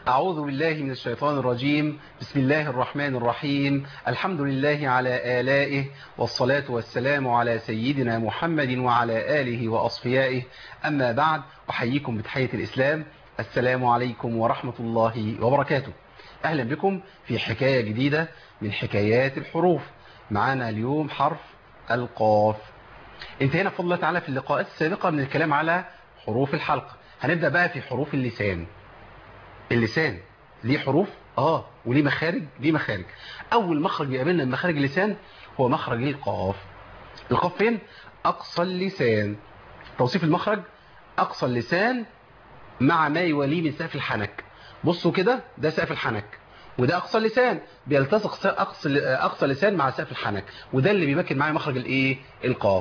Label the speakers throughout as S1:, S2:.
S1: أعوذ بالله من الشيطان الرجيم بسم الله الرحمن الرحيم الحمد لله على آلائه والصلاة والسلام على سيدنا محمد وعلى آله وأصفيائه أما بعد أحييكم بتحية الإسلام السلام عليكم ورحمة الله وبركاته أهلا بكم في حكاية جديدة من حكايات الحروف معنا اليوم حرف القاف انتهينا بفضل الله تعالى في اللقاءات السابقة من الكلام على حروف الحلق هنبدأ بقى في حروف اللسان اللسان ليه حروف اه وليه مخارج ليه مخارج اول مخرج يقابلنا من مخارج اللسان هو مخرج القاف القاف فين اقصى اللسان توصيف المخرج اقصى اللسان مع ما يواليه من سقف الحنك بصوا كده ده سقف الحنك وده اقصى اللسان بيلتصق اقصى اقصى اللسان مع سقف الحنك وده اللي بيمكن معايا مخرج الايه القاف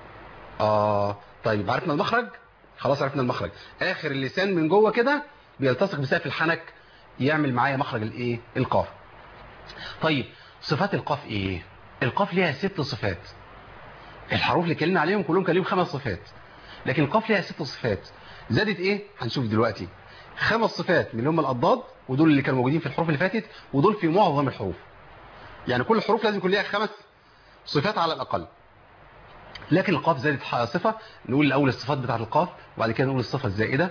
S1: اه طيب عرفنا المخرج خلاص عرفنا المخرج اخر اللسان من جوه كده بيلتصق بسقف الحنك يعمل معايا مخرج الايه القاف طيب صفات القاف ايه القاف ليها ست صفات الحروف اللي اتكلمنا عليهم كلهم كان ليهم خمس صفات لكن القاف ليها ست صفات زادت ايه هنشوف دلوقتي خمس صفات من اللي هم الاضداد ودول اللي كانوا موجودين في الحروف اللي فاتت ودول في معظم الحروف يعني كل الحروف لازم يكون ليها خمس صفات على الاقل لكن القاف زادت صفه نقول الاول الصفات بتاعه القاف وبعد كده نقول الصفه الزائده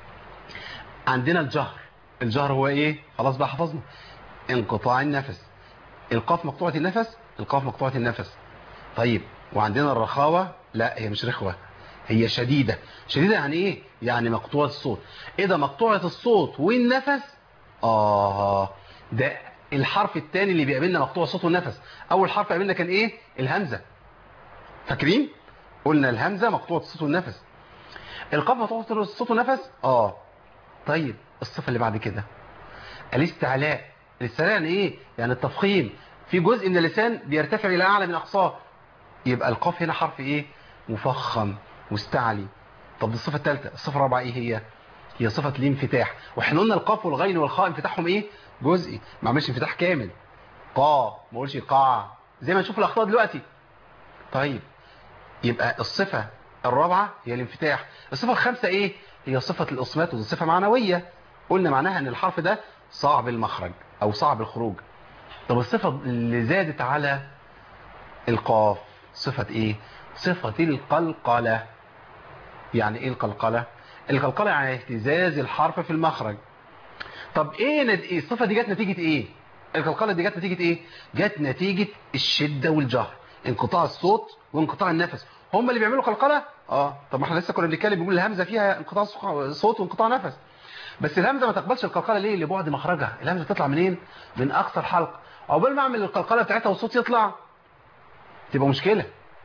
S1: عندنا الجهر الجهر هو ايه خلاص بقى حفظنا انقطاع النفس القاف مقطوعة النفس القاف مقطوعة النفس طيب وعندنا الرخاوة لا هي مش رخوة هي شديدة شديدة يعني ايه يعني مقطوعة الصوت ايه ده مقطوعة الصوت والنفس اه ده الحرف الثاني اللي بيقابلنا مقطوع الصوت والنفس اول حرف قابلنا كان ايه الهمزة فاكرين قلنا الهمزة مقطوعة الصوت والنفس القاف مقطوعة الصوت والنفس اه طيب الصفة اللي بعد كده الاستعلاء الاستعلاء يعني ايه يعني التفخيم في جزء من اللسان بيرتفع الى اعلى من اقصاه يبقى القاف هنا حرف ايه مفخم مستعلي طب الصفة الثالثة الصفة الرابعة ايه هي هي صفة الانفتاح واحنا قلنا القاف والغين والخاء انفتاحهم ايه جزئي ما عملش انفتاح كامل قا ما اقولش قاع زي ما نشوف الاخطاء دلوقتي طيب يبقى الصفة الرابعة هي الانفتاح الصفة الخامسة ايه هي صفة الإصمات ودي صفة معنوية قلنا معناها ان الحرف ده صعب المخرج او صعب الخروج طب الصفة اللي زادت على القاف صفة ايه صفة القلقلة يعني ايه القلقلة القلقلة يعني اهتزاز الحرف في المخرج طب ايه ند... إيه الصفة دي جت نتيجة ايه القلقلة دي جت نتيجة ايه جت نتيجة الشدة والجهر انقطاع الصوت وانقطاع النفس هم اللي بيعملوا قلقلة اه طب ما احنا لسه كنا بنتكلم بنقول الهمزة فيها انقطاع صوت وانقطاع نفس بس الهمزة ما تقبلش القلقلة ليه لبعد مخرجها الهمزة تطلع منين من اقصى الحلق عقبال ما اعمل القلقلة بتاعتها والصوت يطلع تبقى مشكلة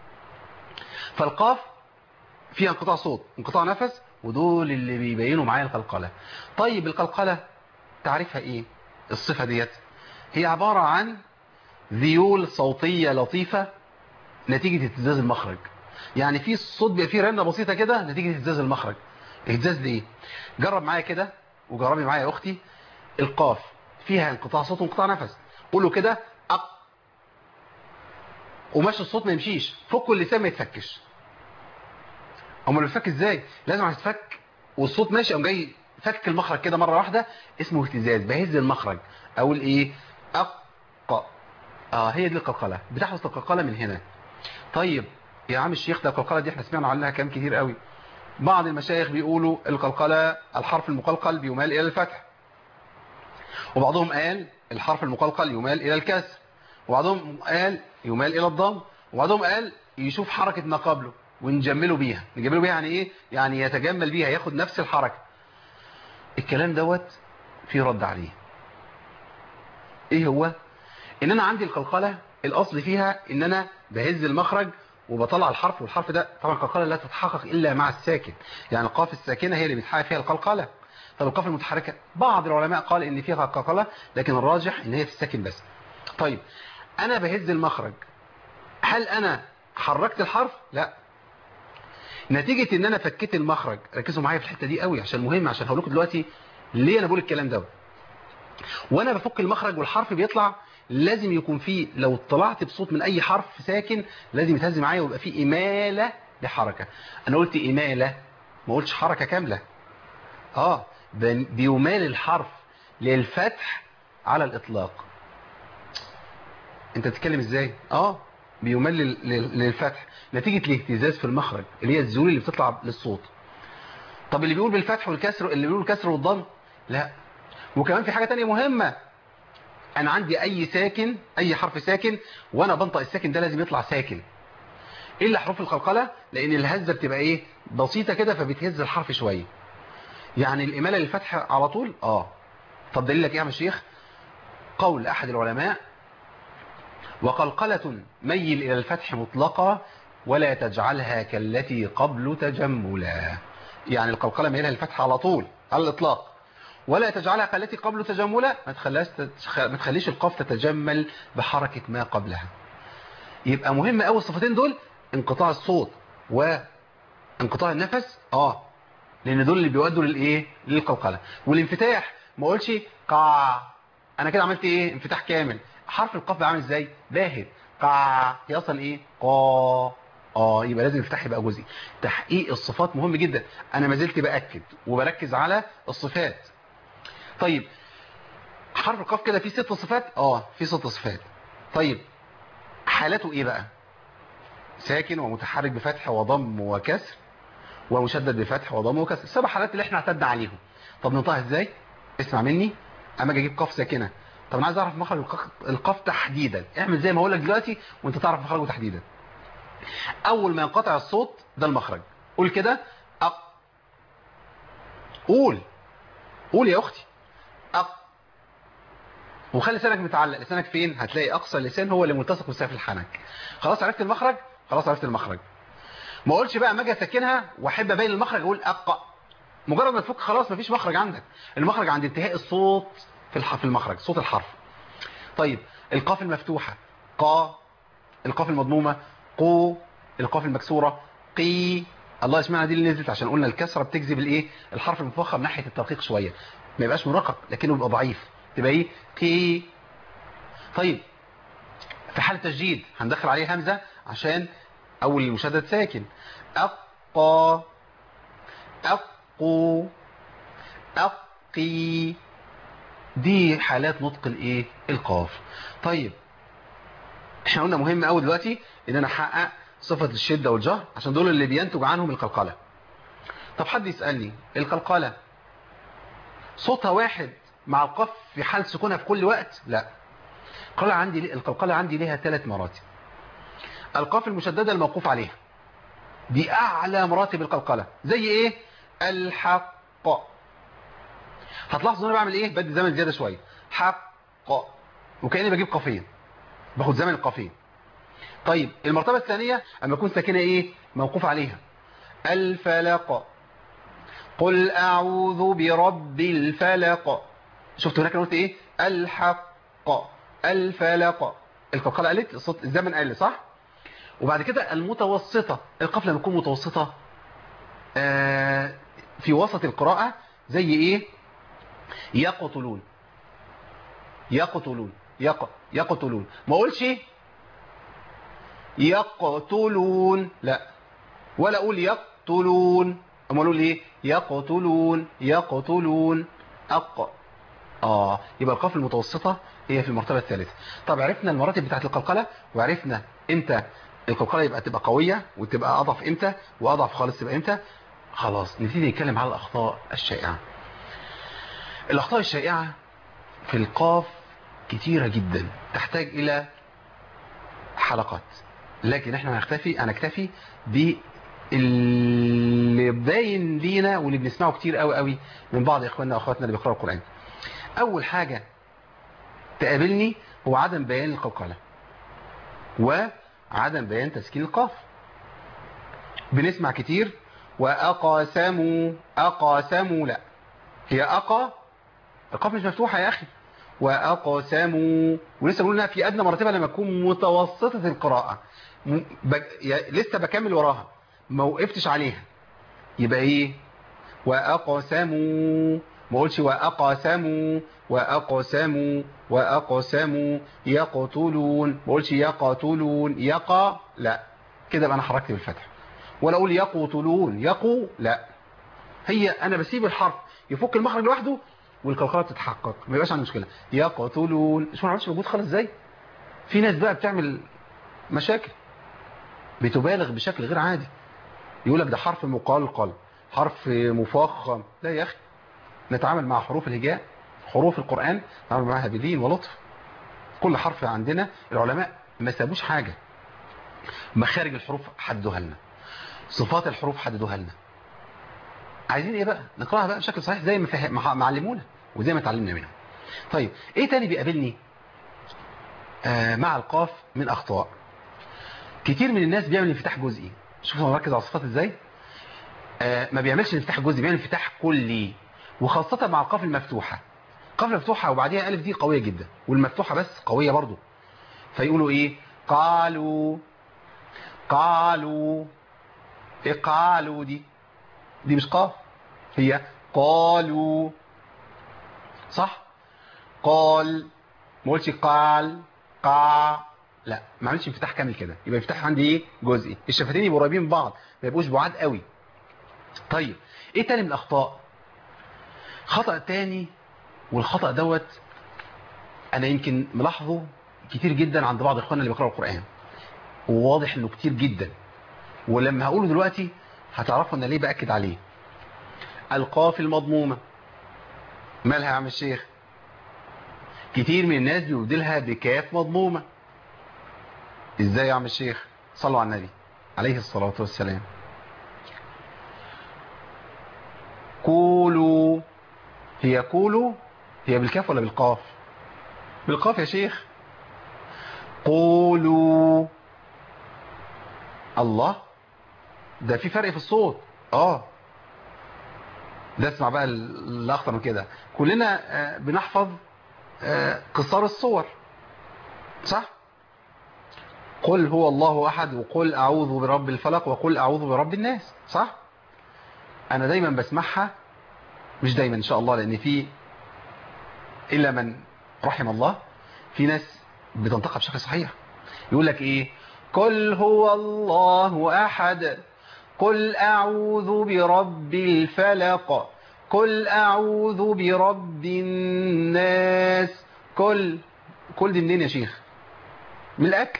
S1: فالقاف فيها انقطاع صوت انقطاع نفس ودول اللي بيبينوا معايا القلقلة طيب القلقلة تعرفها ايه الصفة ديت هي عبارة عن ذيول صوتية لطيفة نتيجة اهتزاز المخرج يعني في الصوت بيبقى فيه رنة بسيطة كده نتيجة اهتزاز المخرج اهتزاز ليه جرب معايا كده وجربي معايا يا اختي القاف فيها انقطاع صوت وانقطاع نفس قولوا كده أق وماشي الصوت ما يمشيش فكوا اللسان ما يتفكش امال بيتفك ازاي لازم هتفك والصوت ماشي قام جاي فك المخرج كده مرة واحدة اسمه اهتزاز بهز المخرج اقول ايه أق اه هي دي القلقلة بتحدث القلقلة من هنا طيب يا عم الشيخ ده القلقلة دي احنا سمعنا عنها كلام كتير قوي بعض المشايخ بيقولوا القلقلة الحرف المقلقل بيمال إلى الفتح وبعضهم قال الحرف المقلقل يمال إلى الكسر وبعضهم قال يمال إلى الضم وبعضهم قال يشوف حركة ما قبله ونجمله بيها نجمله بيها يعني ايه يعني يتجمل بيها ياخد نفس الحركة الكلام دوت في رد عليه ايه هو ان انا عندي القلقلة الاصل فيها ان انا بهز المخرج وبطلع الحرف والحرف ده طبعا القلقلة لا تتحقق الا مع الساكن يعني القاف الساكنة هي اللي بيتحقق فيها القلقلة طب القاف المتحركة بعض العلماء قال ان فيها قلقلة لكن الراجح ان هي في الساكن بس طيب انا بهز المخرج هل انا حركت الحرف لا نتيجة ان انا فكيت المخرج ركزوا معايا في الحتة دي قوي عشان مهم عشان هقول لكم دلوقتي ليه انا بقول الكلام ده وانا بفك المخرج والحرف بيطلع لازم يكون فيه لو طلعت بصوت من اي حرف ساكن لازم يتهز معايا ويبقى فيه امالة لحركة انا قلت امالة ما قلتش حركة كاملة اه بيمال الحرف للفتح على الإطلاق انت بتتكلم ازاي اه بيمل لل- للفتح نتيجة الاهتزاز في المخرج اللي هي الزيول اللي بتطلع للصوت طب اللي بيقول بالفتح والكسر اللي بيقول الكسر والضم لا وكمان في حاجة تانية مهمة انا عندي اي ساكن اي حرف ساكن وانا بنطق الساكن ده لازم يطلع ساكن الا حروف القلقلة لان الهزة بتبقى ايه بسيطة كده فبتهز الحرف شوية يعني الامالة للفتح على طول اه طب دليلك ايه يا مشيخ قول احد العلماء وقلقلة ميل إلى الفتح مطلقة ولا تجعلها كالتي قبل تجملا يعني القلقلة ميلها الفتح على طول على الإطلاق ولا تجعلها كالتي قبل تجملا ما تخليش ما تخليش القاف تتجمل بحركة ما قبلها يبقى مهم قوي الصفتين دول انقطاع الصوت وانقطاع النفس اه لان دول اللي بيودوا للايه للقلقله والانفتاح ما اقولش قاع انا كده عملت ايه انفتاح كامل حرف القاف بقى عامل ازاي باهت قاع هي اصلا ايه قا اه يبقى لازم الانفتاح يبقى جزئي تحقيق الصفات مهم جدا انا ما زلت باكد وبركز على الصفات طيب حرف القاف كده فيه ست صفات اه فيه ست صفات طيب حالاته ايه بقى ساكن ومتحرك بفتح وضم وكسر ومشدد بفتح وضم وكسر السبع حالات اللي احنا اعتدنا عليهم طب ننطقها ازاي اسمع مني اما اجي اجيب قاف ساكنه طب انا عايز اعرف مخرج الق- القاف تحديدا اعمل زي ما هقول لك دلوقتي وانت تعرف مخرجه تحديدا اول ما ينقطع الصوت ده المخرج قول كده أق قول قول يا اختي أق وخلي لسانك متعلق لسانك فين هتلاقي اقصى اللسان هو اللي ملتصق بسقف الحنك خلاص عرفت المخرج خلاص عرفت المخرج ما اقولش بقى ما اجي اسكنها واحب ابين المخرج اقول اق مجرد ما تفك خلاص مفيش مخرج عندك المخرج عند انتهاء الصوت في الح- في المخرج صوت الحرف طيب القاف المفتوحه قا القاف المضمومه قو القاف المكسوره قي الله اشمعنى دي اللي نزلت عشان قلنا الكسره بتجذب الايه الحرف المفخم ناحيه الترقيق شويه ما يبقاش مرقق لكنه يبقى ضعيف تبقى ايه قي طيب في حاله تشديد هندخل عليه همزه عشان اول المشدد ساكن اقا اقو اقي دي حالات نطق الايه القاف طيب احنا قلنا مهم قوي دلوقتي ان انا احقق صفة الشدة والجهر عشان دول اللي بينتج عنهم القلقلة طب حد يسألني القلقلة صوتها واحد مع القاف في حال سكونها في كل وقت لا القلقلة عندي القلقلة عندي ليها ثلاث مراتب القاف المشددة الموقوف عليها دي اعلى مراتب القلقلة زي ايه الحق هتلاحظوا ان انا بعمل ايه بدي زمن زيادة شوية حق وكأني بجيب قافين باخد زمن القافين طيب المرتبة الثانية اما اكون ساكنة ايه موقوف عليها الفلق قل اعوذ برب الفلق شفت هناك انا قلت ايه الحق الفلق القلقلة قالت الصوت الزمن قال صح وبعد كده المتوسطة القاف لما تكون متوسطة آه في وسط القراءة زي ايه يقتلون يقتلون يق يقتلون ما اقولش يقتلون لا ولا اقول يقتلون اما اقول ايه يقتلون يقتلون اق اه يبقى القاف المتوسطة هي في المرتبة الثالثة طب عرفنا المراتب بتاعت القلقلة وعرفنا امتى القلقلة يبقى تبقى قوية وتبقى اضعف امتى واضعف خالص تبقى امتى خلاص نبتدي نتكلم على الاخطاء الشائعة الاخطاء الشائعة في القاف كتيرة جدا تحتاج الى حلقات لكن احنا هنكتفي هنكتفي باللي باين لينا واللي بنسمعه كتير قوي قوي من بعض اخواننا واخواتنا اللي بيقراوا القرآن اول حاجة تقابلني هو عدم بيان القلقلة وعدم بيان تسكين القاف بنسمع كتير وأقاسموا أقاسموا لا هي أقا القاف مش مفتوحة يا أخي وأقسموا ولسه قلنا في أدنى مرتبة لما تكون متوسطة القراءة م... ب... يا... لسه بكمل وراها ما وقفتش عليها يبقى إيه وأقسموا ما قلتش وأقسموا وأقسموا وأقسموا يقتلون ما قلتش يقتلون يقى لا كده بقى أنا حركت بالفتح ولا أقول يقتلون يقو لا هي أنا بسيب الحرف يفك المخرج لوحده والقلقله بتتحقق ما يبقاش عندي مشكله يقتلون مش ما عملش موجود خالص ازاي في ناس بقى بتعمل مشاكل بتبالغ بشكل غير عادي يقول لك ده حرف مقلقل حرف مفخم لا يا اخي نتعامل مع حروف الهجاء حروف القرآن نتعامل معها بدين ولطف كل حرف عندنا العلماء ما سابوش حاجة مخارج الحروف حددوها لنا صفات الحروف حددوها لنا عايزين ايه بقى نقراها بقى بشكل صحيح زي ما فهم ما علمونا وزي ما اتعلمنا منها طيب ايه تاني بيقابلني آه مع القاف من اخطاء كتير من الناس بيعمل انفتاح جزئي شوفوا مركز على الصفات ازاي آه ما بيعملش انفتاح جزئي بيعمل انفتاح كلي وخاصة مع القاف المفتوحة القاف المفتوحة وبعديها ألف دي قوية جدا والمفتوحة بس قوية برضو فيقولوا إيه قالوا قالوا إيه قالوا دي دي مش قاف هي قالوا صح قال ما قلتش قال قا لا ما عملش انفتاح كامل كده يبقى انفتاح عندي ايه جزئي الشفتين يبقوا قريبين من بعض ما يبقوش بعاد قوي طيب ايه تاني من الاخطاء خطأ تاني والخطأ دوت انا يمكن ملاحظه كتير جدا عند بعض اخواننا اللي بيقرأوا القرآن وواضح انه كتير جدا ولما هقوله دلوقتي هتعرفوا انا ليه باكد عليه القاف المضمومة مالها يا عم الشيخ كتير من الناس بيبدلها بكاف مضمومة ازاي يا عم الشيخ صلوا على النبي عليه الصلاة والسلام قولوا هي قولوا هي بالكاف ولا بالقاف بالقاف يا شيخ قولوا الله ده في فرق في الصوت اه ده اسمع بقى الاخطر من كده كلنا بنحفظ قصار الصور صح قل هو الله احد وقل اعوذ برب الفلق وقل اعوذ برب الناس صح انا دايما بسمعها مش دايما ان شاء الله لان في الا من رحم الله في ناس بتنطقها بشكل صحيح يقول لك ايه قل هو الله احد قل اعوذ برب الفلق قل اعوذ برب الناس قل كل دي منين يا شيخ من الاكل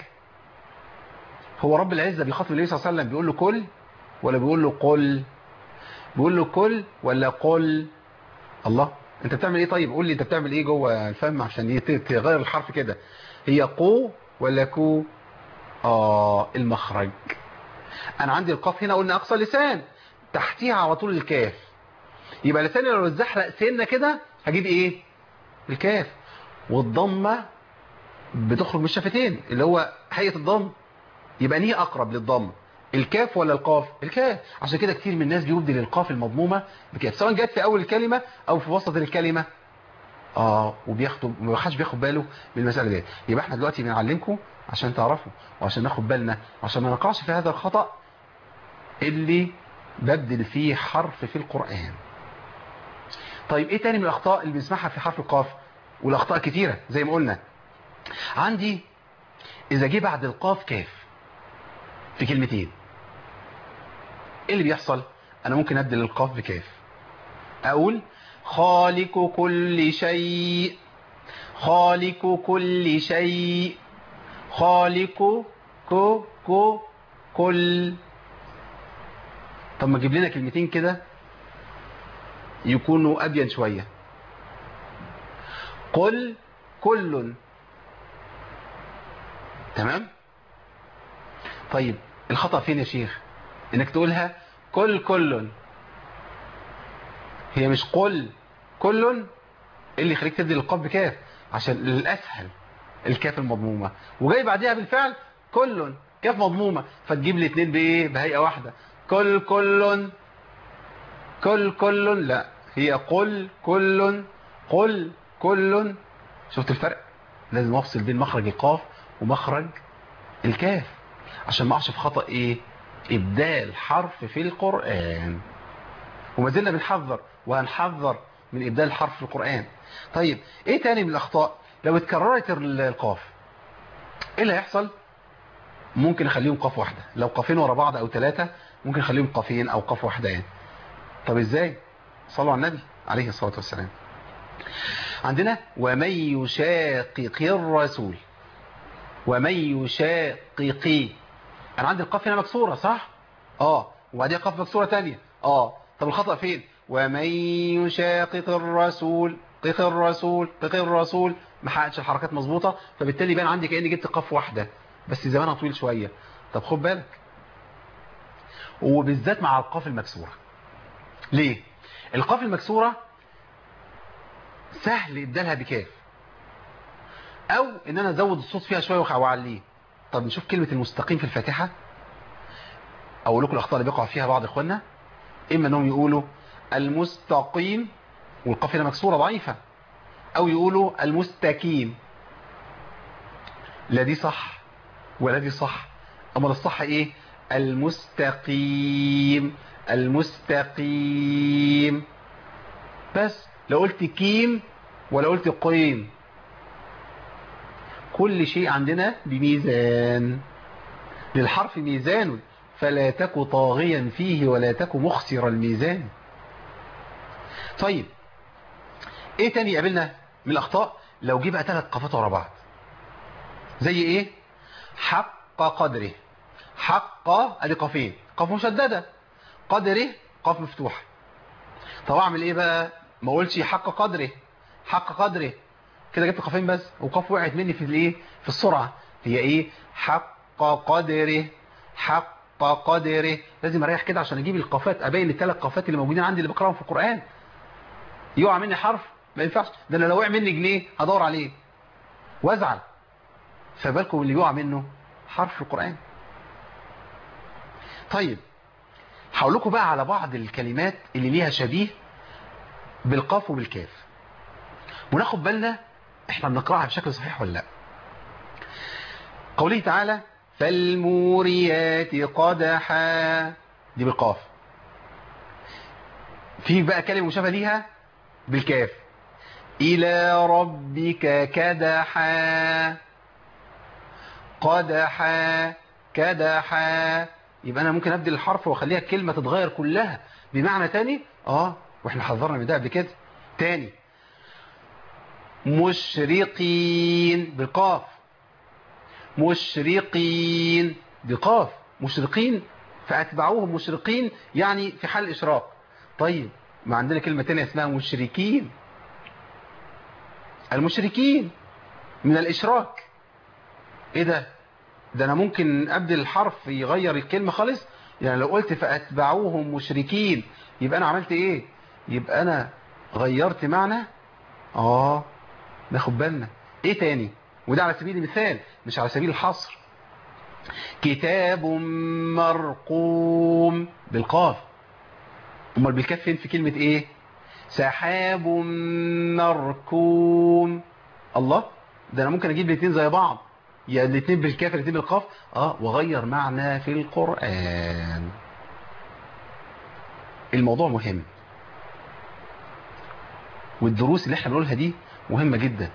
S1: هو رب العزة بيخاطب النبي صلى الله عليه وسلم بيقول له كل ولا بيقول له قل بيقول له كل ولا قل الله انت بتعمل ايه طيب قول لي انت بتعمل ايه جوه الفم عشان تغير الحرف كده هي قو ولا كو اه المخرج انا عندي القاف هنا قلنا اقصى لسان تحتيها على طول الكاف يبقى لساني لو اتزحلق سنه كده هجيب ايه الكاف والضمه بتخرج من الشفتين اللي هو هيئه الضم يبقى نيه اقرب للضم الكاف ولا القاف الكاف عشان كده كتير من الناس بيبدل القاف المضمومه بكاف سواء جت في اول الكلمه او في وسط الكلمه اه وبياخدوا ما حدش بياخد باله من المساله دي يبقى احنا دلوقتي بنعلمكم عشان تعرفوا وعشان ناخد بالنا وعشان ما نقعش في هذا الخطا اللي ببدل فيه حرف في القران طيب ايه تاني من الاخطاء اللي بنسمعها في حرف القاف والاخطاء كتيره زي ما قلنا عندي اذا جه بعد القاف كاف في كلمتين ايه اللي بيحصل انا ممكن ابدل القاف بكاف اقول خالق كل شيء خالق كل شيء خالق كو كو كل طب ما تجيب لنا كلمتين كده يكونوا ابين شويه قل كل تمام طيب الخطأ فين يا شيخ انك تقولها كل كل هي مش قل كل اللي يخليك تبدل القاف بكاف عشان الاسهل الكاف المضمومة وجاي بعديها بالفعل كل كاف مضمومة فتجيب لي اتنين بايه بهيئة واحدة كل كل كل كل لا هي قل كل قل كل شفت الفرق لازم افصل بين مخرج القاف ومخرج الكاف عشان ما اقعش في خطأ ايه ابدال حرف في القرآن وما زلنا بنحذر وهنحذر من ابدال الحرف في القرآن طيب ايه تاني من الاخطاء لو اتكررت القاف ايه اللي هيحصل ممكن اخليهم قاف واحدة لو قافين ورا بعض او ثلاثة ممكن اخليهم قافين او قاف واحدة يعني طب ازاي صلوا على النبي عليه الصلاة والسلام عندنا ومن يشاقق الرسول ومن يشاقق انا عندي القاف هنا مكسوره صح اه وبعدين قاف مكسوره تانية اه طب الخطا فين ومن يشاقق الرسول قق الرسول قق الرسول ما حققتش الحركات مظبوطه فبالتالي بان عندي كاني جبت قاف واحده بس زمانها طويل شويه طب خد بالك وبالذات مع القاف المكسوره ليه القاف المكسوره سهل ابدالها بكاف او ان انا ازود الصوت فيها شويه واعليه طب نشوف كلمه المستقيم في الفاتحه اقول لكم الاخطاء اللي بيقع فيها بعض اخواننا اما انهم يقولوا المستقيم والقاف هنا مكسوره ضعيفه او يقولوا المستكين لا دي صح ولا دي صح اما الصح ايه المستقيم المستقيم بس لو قلت كيم ولا قلت قيم كل شيء عندنا بميزان للحرف ميزان فلا تك طاغيا فيه ولا تك مخسر الميزان طيب ايه تاني يقابلنا من الاخطاء لو جه بقى ثلاث قافات ورا بعض زي ايه حق قدره حق ادي قافين قاف مشدده قدره قاف مفتوح طب اعمل ايه بقى ما اقولش حق قدره حق قدره كده جبت قافين بس وقاف وقعت مني في الايه في السرعه هي ايه حق قدره حق قدره لازم اريح كده عشان اجيب القافات ابين الثلاث قافات اللي موجودين عندي اللي بقراهم في القران يقع مني حرف ما ينفعش ده انا لو وقع مني جنيه هدور عليه وازعل فبالكم اللي يقع منه حرف في القران طيب هقول لكم بقى على بعض الكلمات اللي ليها شبيه بالقاف وبالكاف وناخد بالنا احنا بنقراها بشكل صحيح ولا لا قوله تعالى فالموريات قدحا دي بالقاف في بقى كلمة مشابهة ليها بالكاف إلى ربك كدحا قدحا كدحا يبقى أنا ممكن أبدل الحرف وأخليها الكلمة تتغير كلها بمعنى تاني آه وإحنا حذرنا من ده قبل كده تاني مشرقين بالقاف مشرقين بقاف مشرقين فأتبعوهم مشرقين يعني في حال إشراق طيب ما عندنا كلمة تانية اسمها مشركين المشركين من الإشراك إيه ده ده أنا ممكن أبدل الحرف يغير الكلمة خالص يعني لو قلت فأتبعوهم مشركين يبقى أنا عملت إيه يبقى أنا غيرت معنى آه ناخد بالنا إيه تاني وده على سبيل المثال مش على سبيل الحصر كتاب مرقوم بالقاف امال بالكاف فين في كلمة ايه سحاب مركوم الله ده انا ممكن اجيب الاثنين زي بعض يا الاثنين بالكاف الاثنين بالقاف اه واغير معنى في القرآن الموضوع مهم والدروس اللي احنا بنقولها دي مهمة جدا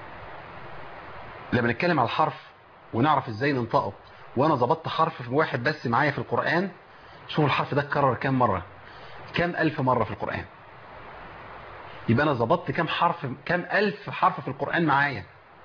S1: لما نتكلم على الحرف ونعرف ازاي ننطقه وانا ظبطت حرف واحد بس معايا في القرآن شوف الحرف ده اتكرر كام مرة كام ألف مرة في القرآن يبقى أنا ظبطت كام حرف كام ألف حرف في القرآن معايا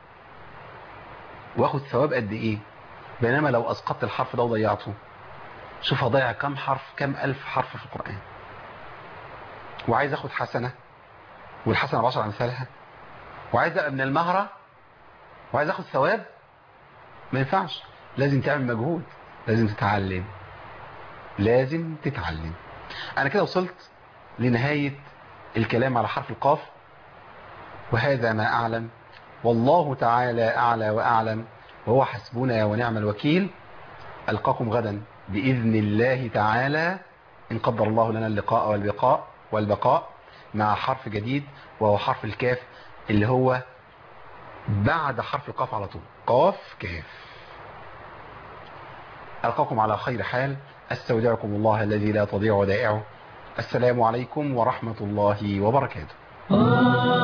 S1: واخد ثواب قد إيه بينما لو أسقطت الحرف ده وضيعته شوف هضيع كام حرف كام ألف حرف في القرآن وعايز أخد حسنة والحسنة بعشر أمثالها وعايز أبقى من المهرة وعايز أخد ثواب ما ينفعش لازم تعمل مجهود لازم تتعلم لازم تتعلم أنا كده وصلت لنهاية الكلام على حرف القاف وهذا ما أعلم والله تعالى أعلى وأعلم وهو حسبنا ونعم الوكيل ألقاكم غدا بإذن الله تعالى إن قدر الله لنا اللقاء والبقاء والبقاء مع حرف جديد وهو حرف الكاف اللي هو بعد حرف القاف على طول قاف كاف ألقاكم على خير حال استودعكم الله الذي لا تضيع ودائعه السلام عليكم ورحمة الله وبركاته